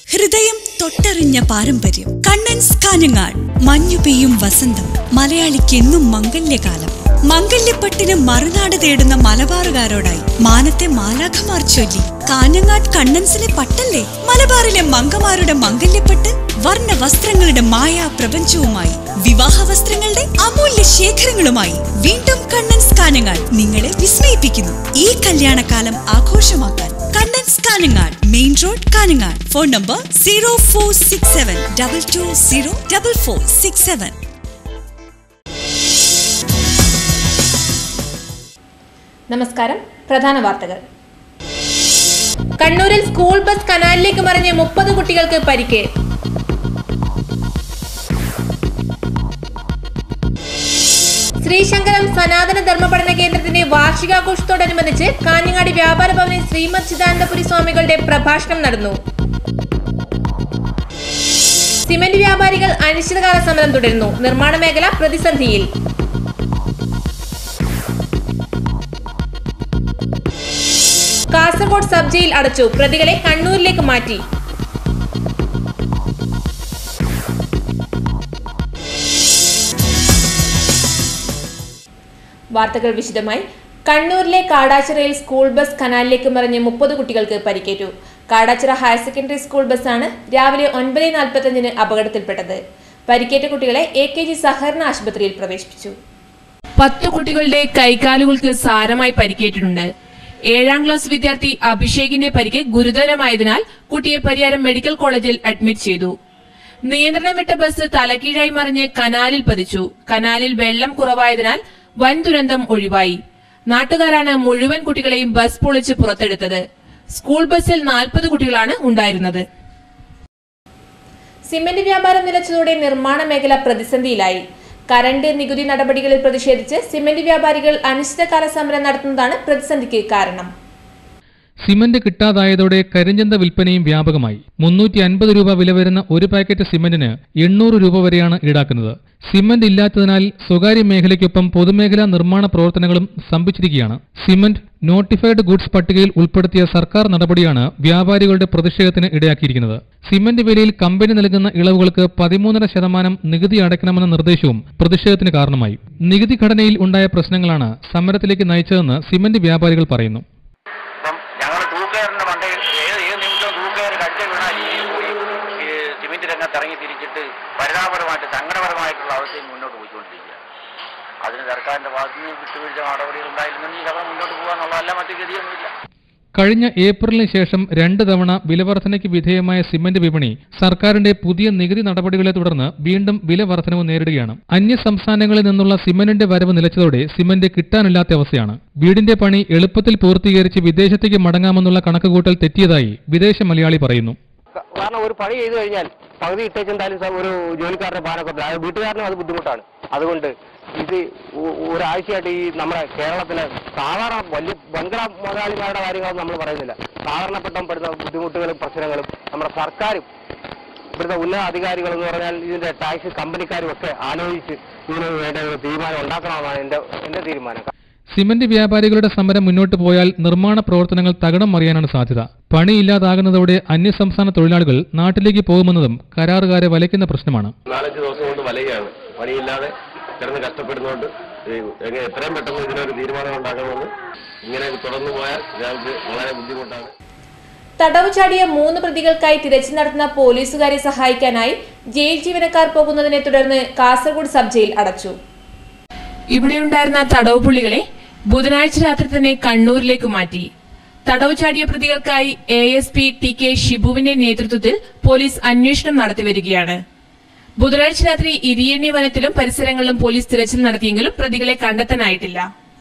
ഹൃദയം തൊട്ടറിഞ്ഞ പാരമ്പര്യം കണ്ണൻസ് കാഞ്ഞങ്ങാട് മഞ്ഞു പെയ്യും വസന്തം മലയാളിക്കെന്നും മംഗല്യകാലം മംഗല്യപ്പട്ടിന് മറുനാട് തേടുന്ന മലബാറുകാരോടായി മാനത്തെ മാലാഖമാർ ചൊല്ലി കാഞ്ഞങ്ങാട് കണ്ണൻസിലെ പട്ടല്ലേ മലബാറിലെ മങ്കമാരുടെ മംഗല്യപ്പട്ട് വർണ്ണ വസ്ത്രങ്ങളുടെ മായാ പ്രപഞ്ചവുമായി വിവാഹ വസ്ത്രങ്ങളുടെ അമൂല്യ ശേഖരങ്ങളുമായി വീണ്ടും കണ്ണൻസ് കാഞ്ഞങ്ങാട് നിങ്ങളെ വിസ്മയിപ്പിക്കുന്നു ഈ കല്യാണകാലം ആഘോഷമാക്കാൻ Kannans Kanhangad main road Kanhangad phone number zero four six seven double two zero double four six seven നമസ്കാരം പ്രധാന വാർത്തകൾ കണ്ണൂരിൽ സ്കൂൾ ബസ് കനാലിലേക്ക് മറിഞ്ഞ് മുപ്പത് കുട്ടികൾക്ക് പരിക്ക് ശ്രീശങ്കരം സനാതന ധർമ്മ പഠന കേന്ദ്രത്തിന്റെ വാർഷികാഘോഷത്തോടനുബന്ധിച്ച് കാഞ്ഞങ്ങാടി വ്യാപാര ഭവനിൽ ശ്രീമദ് ചിദാനന്ദപുരി സ്വാമികളുടെ പ്രഭാഷണം നടന്നു സിമന്റ് വ്യാപാരികൾ അനിശ്ചിതകാല സമരം തുടരുന്നു നിർമ്മാണ മേഖല പ്രതിസന്ധിയിൽ കാസർഗോഡ് സബ് ജയിൽ അടച്ചു പ്രതികളെ കണ്ണൂരിലേക്ക് മാറ്റി വാർത്തകൾ വിശദമായി കണ്ണൂരിലെ കാടാച്ചിറയിൽ സ്കൂൾ ബസ് കനാലിലേക്ക് മറിഞ്ഞ് മുപ്പത് കുട്ടികൾക്ക് പരിക്കേറ്റു കാടാച്ചിറ ഹയർ സെക്കൻഡറി സ്കൂൾ ബസ്സാണ് രാവിലെ ഒൻപത് നാൽപ്പത്തഞ്ചിന് അപകടത്തിൽപ്പെട്ടത് പരിക്കേറ്റ കുട്ടികളെ എ കെ ജി സഹകരണ ആശുപത്രിയിൽ പ്രവേശിപ്പിച്ചു പത്ത് കുട്ടികളുടെ കൈകാലുകൾക്ക് സാരമായി പരിക്കേറ്റിട്ടുണ്ട് ഏഴാം ക്ലാസ് വിദ്യാർത്ഥി അഭിഷേകിന്റെ പരിക്ക് ഗുരുതരമായതിനാൽ കുട്ടിയെ പരിയാരം മെഡിക്കൽ കോളേജിൽ അഡ്മിറ്റ് ചെയ്തു നിയന്ത്രണം വിട്ട ബസ് തലകീഴായി മറിഞ്ഞ് കനാലിൽ പതിച്ചു കനാലിൽ വെള്ളം കുറവായതിനാൽ വൻ ദുരന്തം ഒഴിവായി നാട്ടുകാരാണ് മുഴുവൻ കുട്ടികളെയും ബസ് പൊളിച്ച് പുറത്തെടുത്തത് സ്കൂൾ ബസ്സിൽ നാൽപ്പത് കുട്ടികളാണ് ഉണ്ടായിരുന്നത് സിമന്റ് വ്യാപാരം നിലച്ചതോടെ നിർമ്മാണ മേഖല പ്രതിസന്ധിയിലായി കരണ്ട് നികുതി നടപടികളിൽ പ്രതിഷേധിച്ച് സിമന്റ് വ്യാപാരികൾ അനിശ്ചിതകാല സമരം നടത്തുന്നതാണ് പ്രതിസന്ധിക്ക് കാരണം സിമന്റ് കിട്ടാതായതോടെ കരിഞ്ചന്ത വിൽപ്പനയും വ്യാപകമായി മുന്നൂറ്റി അൻപത് രൂപ വില വരുന്ന ഒരു പാക്കറ്റ് സിമന്റിന് എണ്ണൂറ് രൂപ വരെയാണ് ഈടാക്കുന്നത് സിമന്റ് ഇല്ലാത്തതിനാൽ സ്വകാര്യ മേഖലയ്ക്കൊപ്പം പൊതുമേഖലാ നിർമ്മാണ പ്രവർത്തനങ്ങളും സ്തംഭിച്ചിരിക്കുകയാണ് സിമന്റ് നോട്ടിഫൈഡ് ഗുഡ്സ് പട്ടികയിൽ ഉൾപ്പെടുത്തിയ സർക്കാർ നടപടിയാണ് വ്യാപാരികളുടെ പ്രതിഷേധത്തിന് ഇടയാക്കിയിരിക്കുന്നത് സിമന്റ് വിലയിൽ കമ്പനി നൽകുന്ന ഇളവുകൾക്ക് പതിമൂന്നര ശതമാനം നികുതി അടയ്ക്കണമെന്ന നിർദ്ദേശവും പ്രതിഷേധത്തിന് കാരണമായി നികുതി ഘടനയിൽ ഉണ്ടായ പ്രശ്നങ്ങളാണ് സമരത്തിലേക്ക് നയിച്ചതെന്ന് സിമന്റ് വ്യാപാരികൾ പറയുന്നു അപ്പം ഞങ്ങൾ തൂക്കയറിന്റെ മണ്ടയിൽ ഏത് ഏത് നിമിഷവും തൂക്കയർ കടിച്ച വീണ രീതിയിൽ കൂടി ഈ സിമെന്റ് രംഗത്ത് ഇറങ്ങി തിരിച്ചിട്ട് പരിതാപകരമായിട്ട് സങ്കടപരമായിട്ടുള്ള അവസ്ഥയിൽ മുന്നോട്ട് പോയിക്കൊണ്ടിരിക്കുക അതിന് സർക്കാരിന്റെ ഭാഗത്ത് നിന്ന് വിട്ടുവീഴ്ച നടപടികൾ ഉണ്ടായിരുന്നെങ്കിൽ ഈ സമയം മുന്നോട്ട് പോകാന്നുള്ളതല്ല മറ്റു ഗതിയൊന്നുമില്ല കഴിഞ്ഞ ഏപ്രിലിന് ശേഷം രണ്ട് തവണ വിലവർധനയ്ക്ക് വിധേയമായ സിമന്റ് വിപണി സർക്കാരിന്റെ പുതിയ നികുതി നടപടികളെ തുടർന്ന് വീണ്ടും വില വർധനവ് നേരിടുകയാണ് അന്യ സംസ്ഥാനങ്ങളിൽ നിന്നുള്ള സിമന്റിന്റെ വരവ് നിലച്ചതോടെ സിമന്റ് കിട്ടാനില്ലാത്ത അവസ്ഥയാണ് വീടിന്റെ പണി എളുപ്പത്തിൽ പൂർത്തീകരിച്ച് വിദേശത്തേക്ക് മടങ്ങാമെന്നുള്ള കണക്കുകൂട്ടൽ തെറ്റിയതായി വിദേശ മലയാളി പറയുന്നു കാരണം ഒരു പണി ചെയ്തു കഴിഞ്ഞാൽ പകുതി ഇട്ടേച്ചെന്തായാലും സ- ഒരു ജോലിക്കാരന്റെ ഭാരമൊക്കെ അത് വീട്ടുകാരനും അത് ബുദ്ധിമുട്ടാണ് അതുകൊണ്ട് ഇത് ഒ- ഒരാഴ്ചയായിട്ട് ഈ നമ്മുടെ കേരളത്തിലെ സാധാരണ വലിയ വൻകിട മുതലാളിമാരുടെ കാര്യങ്ങളൊന്നും നമ്മൾ പറയുന്നില്ല സാധാരണപ്പെട്ട പെടുന്ന ബുദ്ധിമുട്ടുകളും പ്രശ്നങ്ങളും നമ്മുടെ സർക്കാരും ഇവിടുത്തെ ഉന്നത അധികാരികൾ എന്ന് പറഞ്ഞാൽ ഇതിന്റെ ടാക്സ് കമ്പനിക്കാരും ഒക്കെ ആലോചിച്ച് ഇതിന് വേണ്ട ഒരു തീരുമാനം ഉണ്ടാക്കണമെന്നാണ് എന്റെ എന്റെ തീരുമാനം സിമന്റ് വ്യാപാരികളുടെ സമരം മുന്നോട്ട് പോയാൽ നിർമ്മാണ പ്രവർത്തനങ്ങൾ തകിടം മറിയാനാണ് സാധ്യത പണിയില്ലാതാകുന്നതോടെ അന്യസംസ്ഥാന തൊഴിലാളികൾ നാട്ടിലേക്ക് പോകുമെന്നതും കരാറുകാരെ വലയ്ക്കുന്ന പ്രശ്നമാണ് നാലഞ്ച് ദിവസം കൊണ്ട് വലയുകയാണ് പണിയില്ലാതെ കിടന്ന് കഷ്ടപ്പെടുന്നതുകൊണ്ട് ഈ എങ്ങനെ എത്രയും പെട്ടെന്ന് ഇതിനൊരു തീരുമാനം ഉണ്ടാക്കണമെന്ന് ഇങ്ങനെ തുടർന്നു പോയാൽ ഞങ്ങൾക്ക് വളരെ ബുദ്ധിമുട്ടാണ് തടവ് ചാടിയ മൂന്ന് പ്രതികൾക്കായി തിരച്ചിൽ നടത്തുന്ന പോലീസുകാരെ സഹായിക്കാനായി ജയിൽ ജീവനക്കാർ പോകുന്നതിനെ തുടർന്ന് കാസർഗോഡ് സബ് ജയിൽ അടച്ചു ഇവിടെയുണ്ടായിരുന്ന തടവ് പുള്ളികളെ ബുധനാഴ്ച രാത്രി തന്നെ കണ്ണൂരിലേക്ക് മാറ്റി തടവ് ചാടിയ പ്രതികൾക്കായി A S P T K ഷിബുവിന്റെ നേതൃത്വത്തിൽ പോലീസ് അന്വേഷണം നടത്തിവരികയാണ് ബുധനാഴ്ച രാത്രി ഇരിയണ്ണി വനത്തിലും പരിസരങ്ങളിലും പോലീസ് തിരച്ചിൽ നടത്തിയെങ്കിലും പ്രതികളെ കണ്ടെത്താനായിട്ടില്ല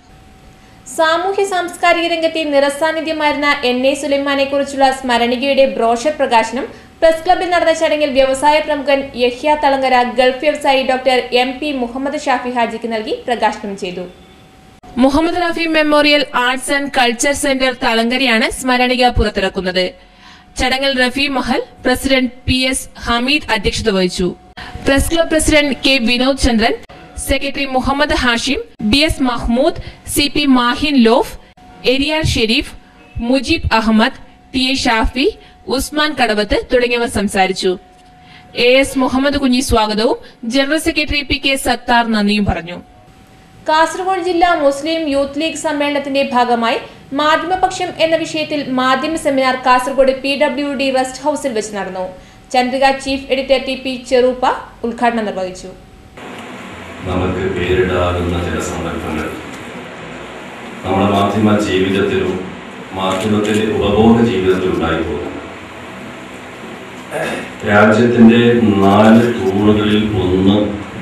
സാമൂഹ്യ സാംസ്കാരിക രംഗത്തെ നിറസാന്നിധ്യമായിരുന്ന എൻ എ സുലൈമാനെ കുറിച്ചുള്ള സ്മരണികയുടെ ബ്രോഷർ പ്രകാശനം പ്രസ് ക്ലബിൽ നടന്ന ചടങ്ങിൽ വ്യവസായ പ്രമുഖൻ യഹ്യ തളങ്കര ഗൾഫ് വ്യവസായി doctor M P Muhammad Shafi ഹാജിക്ക് നൽകി പ്രകാശനം ചെയ്തു Muhammad Rafi memorial arts and culture centre തളങ്കരയാണ് സ്മരണിക പുറത്തിറക്കുന്നത് ചടങ്ങിൽ Rafi Mahal president P S Hameed അധ്യക്ഷത വഹിച്ചു press club president K Vinod Chandran secretary Muhammad Hashim B S Mahmood C P Mahin ലോഫ് എരിയാർ ഷെരീഫ് മുജീബ് അഹമ്മദ് ടി എ ഷാഫി ഉസ്മാൻ കടവത്ത് തുടങ്ങിയവർ സംസാരിച്ചു എ എസ് മുഹമ്മദ് കുഞ്ഞി സ്വാഗതവും general secretary P K Sathar നന്ദിയും പറഞ്ഞു കാസർഗോഡ് ജില്ലാ മുസ്ലിം യൂത്ത് ലീഗ് സമ്മേളനത്തിന്റെ ഭാഗമായി മാധ്യമപക്ഷം എന്ന വിഷയത്തിൽ മാധ്യമ seminar Kasaragod P W D rest ഹൌസിൽ വെച്ച് നടന്നു Chandrika chief editor T P Cheruppa ഉദ്ഘാടനം നിർവഹിച്ചു നമുക്ക് പേരിടാവുന്ന ചില സന്ദർഭങ്ങൾ നമ്മുടെ മാധ്യമ ജീവിതത്തിലും മാധ്യമത്തിൻ്റെ ഉപബോധ ജീവിതത്തിലും ഉണ്ടായിപ്പോകും രാജ്യത്തിൻ്റെ നാല് തൂണുകളിൽ ഒന്ന്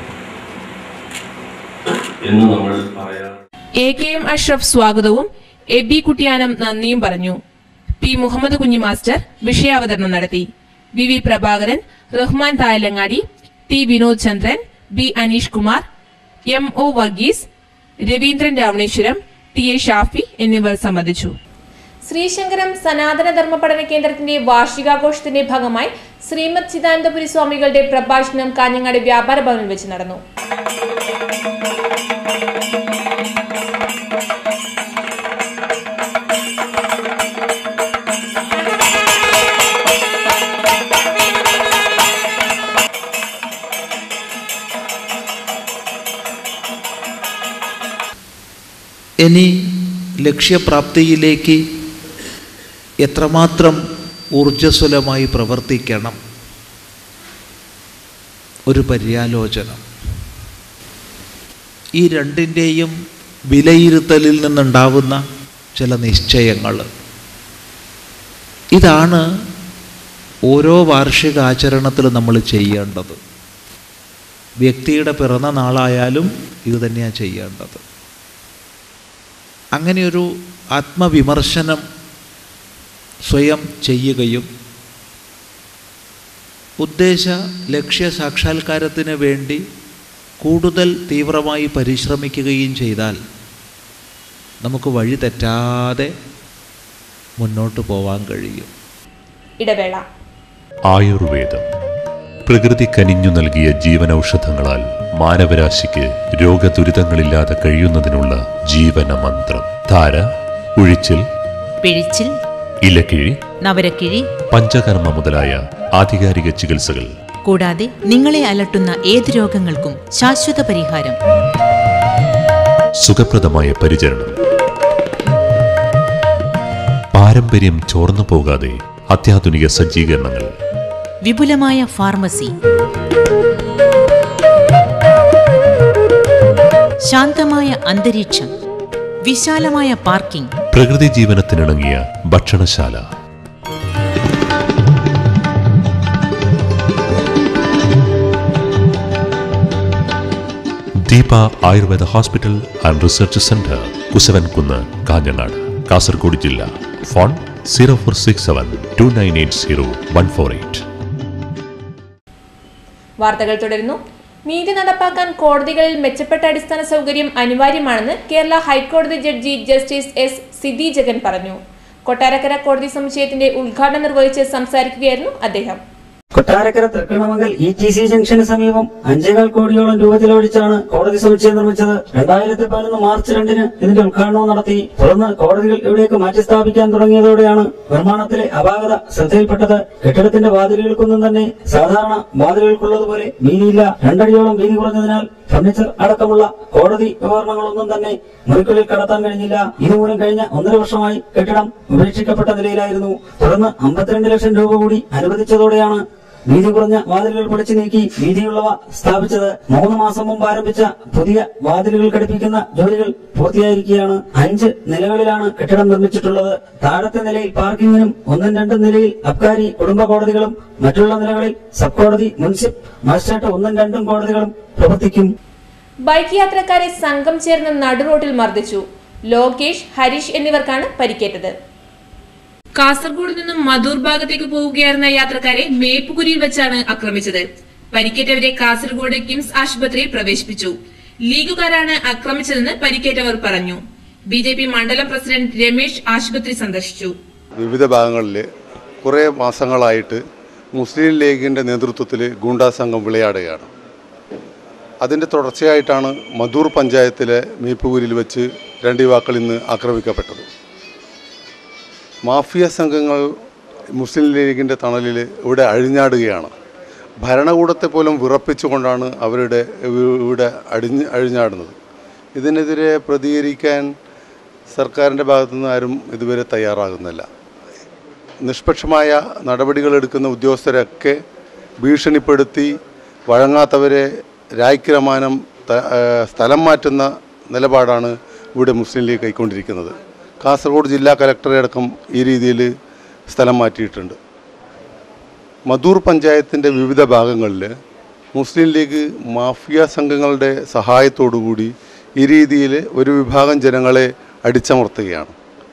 എന്ന് നമ്മൾ പറയാം എ കെ എം അഷ്റഫ് സ്വാഗതവും എ ബി കുട്ടിയാനം നന്ദിയും പറഞ്ഞു പി മുഹമ്മദ് കുഞ്ഞി മാസ്റ്റർ വിഷയാവതരണം നടത്തി V V Prabhakaran Rahman Thayalangadi T Vinod Chandran B Aneesh Kumar M O Varghese Raveendran Ravaneswaram T A Shafi എന്നിവർ സംബന്ധിച്ചു ശ്രീശങ്കരം സനാതന ധർമ്മ പഠന കേന്ദ്രത്തിന്റെ വാർഷികാഘോഷത്തിന്റെ ഭാഗമായി ശ്രീമദ് ചിദാനന്ദപുരി സ്വാമികളുടെ പ്രഭാഷണം കാഞ്ഞങ്ങാട് വ്യാപാര ഭവനിൽ വെച്ച് നടന്നു ഇനി ലക്ഷ്യപ്രാപ്തിയിലേക്ക് എത്രമാത്രം ഊർജ്ജസ്വലമായി പ്രവർത്തിക്കണം ഒരു പര്യാലോചന ഈ രണ്ടിൻ്റെയും വിലയിരുത്തലിൽ നിന്നുണ്ടാവുന്ന ചില നിശ്ചയങ്ങൾ ഇതാണ് ഓരോ വാർഷിക ആചരണത്തിലും നമ്മൾ ചെയ്യേണ്ടത് വ്യക്തിയുടെ പിറന്ന നാളായാലും ഇത് തന്നെയാണ് ചെയ്യേണ്ടത് അങ്ങനെയൊരു ആത്മവിമർശനം സ്വയം ചെയ്യുകയും ഉദ്ദേശ ലക്ഷ്യ സാക്ഷാത്കാരത്തിന് വേണ്ടി കൂടുതൽ തീവ്രമായി പരിശ്രമിക്കുകയും ചെയ്താൽ നമുക്ക് വഴി തെറ്റാതെ മുന്നോട്ട് പോവാൻ കഴിയും ഇടവേള ആയുർവേദം പ്രകൃതി കനിഞ്ഞു നൽകിയ ജീവനൌഷധങ്ങളാൽ മാനവരാശിക്ക് രോഗദുരിതങ്ങളില്ലാതെ കഴിയുന്നതിനുള്ള ജീവന മന്ത്രം ധാര ഉഴിച്ചിൽ പിഴിച്ചിൽ ഇലക്കിഴി നവരക്കിഴി പഞ്ചകർമ്മ മുതലായ ആധികാരിക ചികിത്സകൾ കൂടാതെ നിങ്ങളെ അലട്ടുന്ന ഏത് രോഗങ്ങൾക്കും ശാശ്വത പരിഹാരം സുഖപ്രദമായ പരിചരണം പാരമ്പര്യം ചോർന്നു പോകാതെ അത്യാധുനിക സജ്ജീകരണങ്ങൾ വിപുലമായ ഫാർമസി ശാന്തമായ അന്തരീക്ഷം വിശാലമായ പാർക്കിംഗ് പ്രകൃതി ജീവനത്തിനിണങ്ങിയ ഭക്ഷണശാല Deepa Ayurveda hospital and research centre Kusavankunnu Kanhangad Kasaragod ജില്ല phone zero four six seven two nine eight zero one four eight വാർത്തകൾ തുടരുന്നു നീതി നടപ്പാക്കാൻ കോടതികളിൽ മെച്ചപ്പെട്ട അടിസ്ഥാന സൗകര്യം അനിവാര്യമാണെന്ന് കേരള ഹൈക്കോടതി judge justice S Siddi Jagan പറഞ്ഞു കൊട്ടാരക്കര കോടതി സമുച്ചയത്തിന്റെ ഉദ്ഘാടനം നിർവഹിച്ച് സംസാരിക്കുകയായിരുന്നു അദ്ദേഹം Kottarakkara Thrikkannamangal E T C ജംഗ്ഷന് സമീപം അഞ്ചേകാൽ കോടിയോളം രൂപ ചെലവഴിച്ചാണ് കോടതി സമുച്ചയം നിർമ്മിച്ചത് രണ്ടായിരത്തി പതിനൊന്ന് മാർച്ച് രണ്ടിന് ഇതിന്റെ ഉദ്ഘാടനവും നടത്തി തുടർന്ന് കോടതികൾ ഇവിടേക്ക് മാറ്റി സ്ഥാപിക്കാൻ തുടങ്ങിയതോടെയാണ് നിർമ്മാണത്തിലെ അപാകത ശ്രദ്ധയിൽപ്പെട്ടത് കെട്ടിടത്തിന്റെ വാതിലുകൾക്കൊന്നും തന്നെ സാധാരണ വാതിലുകൾക്കുള്ളതുപോലെ വീതിയില്ല രണ്ടടിയോളം വീതി കുറഞ്ഞതിനാൽ ഫർണിച്ചർ അടക്കമുള്ള കോടതി ഉപകരണങ്ങളൊന്നും തന്നെ മുറിക്കുള്ളിൽ കടത്താൻ കഴിഞ്ഞില്ല ഇതുമൂലം കഴിഞ്ഞ ഒന്നര വർഷമായി കെട്ടിടം ഉപേക്ഷിക്കപ്പെട്ട നിലയിലായിരുന്നു തുടർന്ന് അമ്പത്തിരണ്ട് ലക്ഷം രൂപ കൂടി അനുവദിച്ചതോടെയാണ് വീതി കുറഞ്ഞ വാതിലുകൾ പൊളിച്ചു നീക്കി വീതിയുള്ളവ സ്ഥാപിച്ചത് മൂന്ന് മാസം മുമ്പ് ആരംഭിച്ച പുതിയ വാതിലുകൾ ഘടിപ്പിക്കുന്ന ജോലികൾ പൂർത്തിയായിരിക്കുകയാണ് അഞ്ച് നിലകളിലാണ് കെട്ടിടം നിർമ്മിച്ചിട്ടുള്ളത് താഴത്തെ നിലയിൽ പാർക്കിങ്ങിനും ഒന്നും രണ്ടും നിലയിൽ അബ്കാരി കുടുംബ കോടതികളും മറ്റുള്ള നിലകളിൽ സബ് കോടതി മുൻസിഫ് മജിസ്ട്രേറ്റ് ഒന്നും രണ്ടും കോടതികളും പ്രവർത്തിക്കും ബൈക്ക് യാത്രക്കാരെ സംഘം ചേർന്ന് നടുറോഡിൽ മർദ്ദിച്ചു ലോകേഷ് ഹരീഷ് എന്നിവർക്കാണ് പരിക്കേറ്റത് കാസർഗോഡ് നിന്നും മധൂർ ഭാഗത്തേക്ക് പോവുകയായിരുന്ന യാത്രക്കാരെ മേപ്പുകുരിയിൽ വെച്ചാണ് ആക്രമിച്ചത് പരിക്കേറ്റവരെ കാസർഗോഡ് കിംസ് ആശുപത്രിയിൽ പ്രവേശിപ്പിച്ചു ലീഗുകാരാണ് ആക്രമിച്ചതെന്ന് പരിക്കേറ്റവർ പറഞ്ഞു ബി ജെ പി മണ്ഡലം പ്രസിഡന്റ് രമേശ് ആശുപത്രി സന്ദർശിച്ചു വിവിധ ഭാഗങ്ങളിൽ കുറേ മാസങ്ങളായിട്ട് മുസ്ലിം ലീഗിൻ്റെ നേതൃത്വത്തിൽ ഗൂണ്ടാ സംഘം വിളയാടുകയാണ് അതിൻ്റെ തുടർച്ചയായിട്ടാണ് മധൂർ പഞ്ചായത്തിലെ മീപ്പുകൂരിൽ വെച്ച് രണ്ട് യുവാക്കൾ ഇന്ന് ആക്രമിക്കപ്പെട്ടത് മാഫിയ സംഘങ്ങൾ മുസ്ലിം ലീഗിൻ്റെ തണലിൽ ഇവിടെ അഴിഞ്ഞാടുകയാണ് ഭരണകൂടത്തെ പോലും വിറപ്പിച്ചുകൊണ്ടാണ് അവരുടെ ഇവിടെ അടിഞ്ഞ് അഴിഞ്ഞാടുന്നത് ഇതിനെതിരെ പ്രതികരിക്കാൻ സർക്കാരിൻ്റെ ഭാഗത്തുനിന്ന് ആരും ഇതുവരെ തയ്യാറാകുന്നില്ല നിഷ്പക്ഷമായ നടപടികളെടുക്കുന്ന ഉദ്യോഗസ്ഥരൊക്കെ ഭീഷണിപ്പെടുത്തി വഴങ്ങാത്തവരെ രായ്ക്കിരമാനം ത- ആ, സ്ഥലം മാറ്റുന്ന നിലപാടാണ് ഇവിടെ മുസ്ലിം ലീഗ് കൈക്കൊണ്ടിരിക്കുന്നത് കാസർഗോഡ് ജില്ലാ കലക്ടറെ അടക്കം ഈ രീതിയിൽ സ്ഥലം മാറ്റിയിട്ടുണ്ട് മധൂർ പഞ്ചായത്തിൻ്റെ വിവിധ ഭാഗങ്ങളിൽ മുസ്ലിം ലീഗ് മാഫിയ സംഘങ്ങളുടെ സഹായത്തോടുകൂടി ഈ രീതിയിൽ ഒരു വിഭാഗം ജനങ്ങളെ അടിച്ചമർത്തുകയാണ്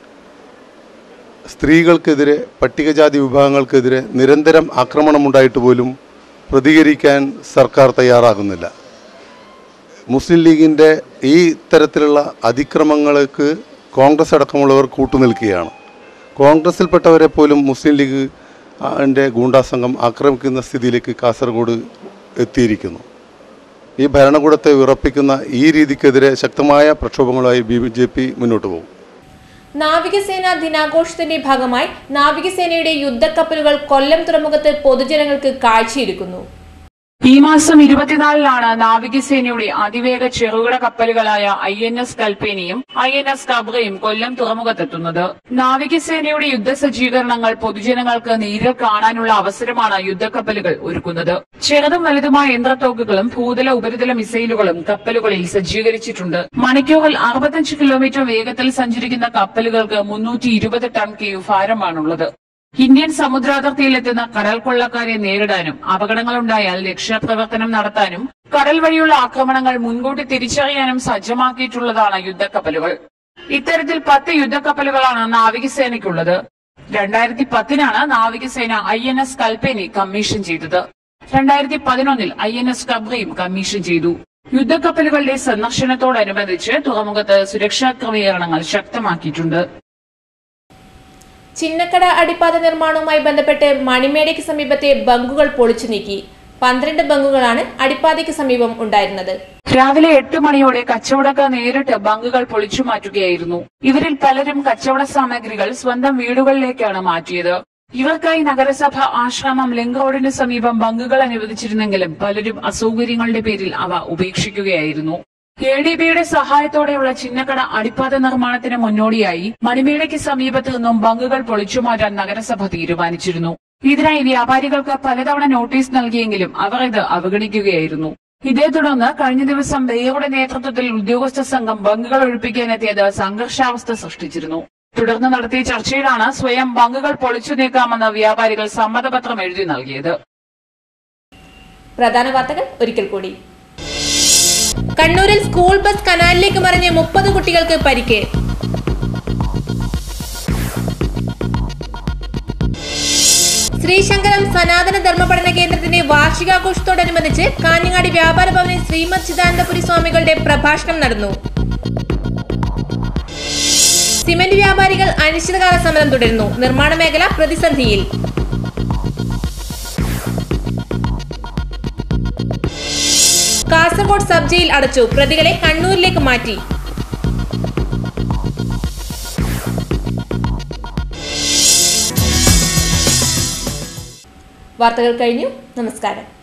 സ്ത്രീകൾക്കെതിരെ പട്ടികജാതി വിഭാഗങ്ങൾക്കെതിരെ നിരന്തരം ആക്രമണമുണ്ടായിട്ട് പോലും പ്രതികരിക്കാൻ സർക്കാർ തയ്യാറാകുന്നില്ല മുസ്ലിം ലീഗിൻ്റെ ഈ തരത്തിലുള്ള അതിക്രമങ്ങൾക്ക് കോൺഗ്രസ് അടക്കമുള്ളവർ കൂട്ടുനിൽക്കുകയാണ് കോൺഗ്രസിൽപ്പെട്ടവരെ പോലും മുസ്ലിം ലീഗ് ൻ്റെ ഗൂണ്ടാസംഘം ആക്രമിക്കുന്ന സ്ഥിതിയിലേക്ക് കാസർഗോഡ് എത്തിയിരിക്കുന്നു ഈ ഭരണകൂടത്തെ വിറപ്പിക്കുന്ന ഈ രീതിക്കെതിരെ ശക്തമായ പ്രക്ഷോഭങ്ങളുമായി ബി ജെ പി മുന്നോട്ട് പോകും നാവികസേന ദിനാഘോഷത്തിന്റെ ഭാഗമായി നാവികസേനയുടെ യുദ്ധക്കപ്പലുകൾ കൊല്ലം തുറമുഖത്ത് പൊതുജനങ്ങൾക്ക് കാഴ്ചയൊരുക്കുന്നു ഈ മാസം ഇരുപത്തിനാലിനാണ് നാവികസേനയുടെ അതിവേഗ ചെറുകിട കപ്പലുകളായ ഐ എൻ എസ് കൽപ്പേനിയും ഐ എൻ എസ് കബ്രയും കൊല്ലം തുറമുഖത്തെത്തുന്നത് നാവികസേനയുടെ യുദ്ധസജ്ജീകരണങ്ങൾ പൊതുജനങ്ങൾക്ക് നേരിൽ കാണാനുള്ള അവസരമാണ് യുദ്ധക്കപ്പലുകൾ ഒരുക്കുന്നത് ചെറുതും വലുതുമായ യന്ത്രത്തോക്കുകളും ഭൂതല ഉപരിതല മിസൈലുകളും കപ്പലുകളിൽ സജ്ജീകരിച്ചിട്ടുണ്ട് മണിക്കൂറിൽ അറുപത്തഞ്ച് കിലോമീറ്റർ വേഗത്തിൽ സഞ്ചരിക്കുന്ന കപ്പലുകൾക്ക് മുന്നൂറ്റി ഇരുപത് ടൺ കെ ഭാരമാണുള്ളത് ഇന്ത്യൻ സമുദ്രാതിർത്തിയിലെത്തുന്ന കടൽ കൊള്ളക്കാരെ നേരിടാനും അപകടങ്ങളുണ്ടായാൽ രക്ഷാപ്രവർത്തനം നടത്താനും കടൽ വഴിയുള്ള ആക്രമണങ്ങൾ മുൻകൂട്ടി തിരിച്ചറിയാനും സജ്ജമാക്കിയിട്ടുള്ളതാണ് യുദ്ധക്കപ്പലുകൾ ഇത്തരത്തിൽ പത്ത് യുദ്ധക്കപ്പലുകളാണ് നാവികസേനയ്ക്കുള്ളത് രണ്ടായിരത്തി പത്തിനാണ് നാവികസേന I N S Kalpeni commission ചെയ്തത് രണ്ടായിരത്തി പതിനൊന്നിൽ ഐ എൻ എസ് കബ്രയും കമ്മീഷൻ ചെയ്തു യുദ്ധക്കപ്പലുകളുടെ സന്ദർശനത്തോടനുബന്ധിച്ച് തുറമുഖത്ത് സുരക്ഷാ ക്രമീകരണങ്ങൾ ശക്തമാക്കിയിട്ടുണ്ട് ചിന്നക്കട അടിപ്പാത നിർമ്മാണവുമായി ബന്ധപ്പെട്ട് മണിമേടയ്ക്ക് സമീപത്തെ ബങ്കുകൾ പൊളിച്ചു നീക്കി പന്ത്രണ്ട് ബങ്കുകളാണ് അടിപ്പാതയ്ക്ക് സമീപം ഉണ്ടായിരുന്നത് രാവിലെ എട്ട് മണിയോടെ കച്ചവടക്കാർ നേരിട്ട് ബങ്കുകൾ പൊളിച്ചു മാറ്റുകയായിരുന്നു ഇവരിൽ പലരും കച്ചവട സാമഗ്രികൾ സ്വന്തം വീടുകളിലേക്കാണ് മാറ്റിയത് ഇവർക്കായി നഗരസഭ ആശ്രമം ലിങ്ക് റോഡിന് സമീപം ബങ്കുകൾ അനുവദിച്ചിരുന്നെങ്കിലും പലരും അസൗകര്യങ്ങളുടെ പേരിൽ അവ ഉപേക്ഷിക്കുകയായിരുന്നു എ ഡി ബിയുടെ സഹായത്തോടെയുള്ള ചിന്നക്കട അടിപ്പാത നിർമ്മാണത്തിന് മുന്നോടിയായി മണിമേടയ്ക്ക് സമീപത്ത് നിന്നും ബങ്കുകൾ പൊളിച്ചുമാറ്റാൻ നഗരസഭ തീരുമാനിച്ചിരുന്നു ഇതിനായി വ്യാപാരികൾക്ക് പലതവണ നോട്ടീസ് നൽകിയെങ്കിലും അവർ ഇത് അവഗണിക്കുകയായിരുന്നു ഇതേ തുടർന്ന് കഴിഞ്ഞ ദിവസം മേയറുടെ നേതൃത്വത്തിൽ ഉദ്യോഗസ്ഥ സംഘം ബങ്കുകൾ ഒഴിപ്പിക്കാനെത്തിയത് സംഘർഷാവസ്ഥ സൃഷ്ടിച്ചിരുന്നു തുടർന്ന് നടത്തിയ ചർച്ചയിലാണ് സ്വയം ബങ്കുകൾ പൊളിച്ചു നീക്കാമെന്ന് വ്യാപാരികൾ സമ്മതപത്രം എഴുതി നൽകിയത് പ്രധാന വാർത്തകൾ ഒരിക്കൽ കൂടി കണ്ണൂരിൽ സ്കൂൾ ബസ് കനാലിലേക്ക് മറിഞ്ഞ് മുപ്പത് കുട്ടികൾക്ക് പരിക്ക് ശ്രീശങ്കരം സനാതന ധർമ്മ പഠന കേന്ദ്രത്തിന്റെ വാർഷികാഘോഷത്തോടനുബന്ധിച്ച് കാഞ്ഞങ്ങാടി വ്യാപാര ഭവനിൽ ശ്രീമദ് ചിദാനന്ദപുരി സ്വാമികളുടെ പ്രഭാഷണം നടന്നു സിമന്റ് വ്യാപാരികൾ അനിശ്ചിതകാല സമരം തുടരുന്നു നിർമ്മാണ മേഖല പ്രതിസന്ധിയിൽ കാസർഗോഡ് സബ് ജയിൽ അടച്ചു പ്രതികളെ കണ്ണൂരിലേക്ക് മാറ്റി വാർത്തകൾ കഴിഞ്ഞു നമസ്കാരം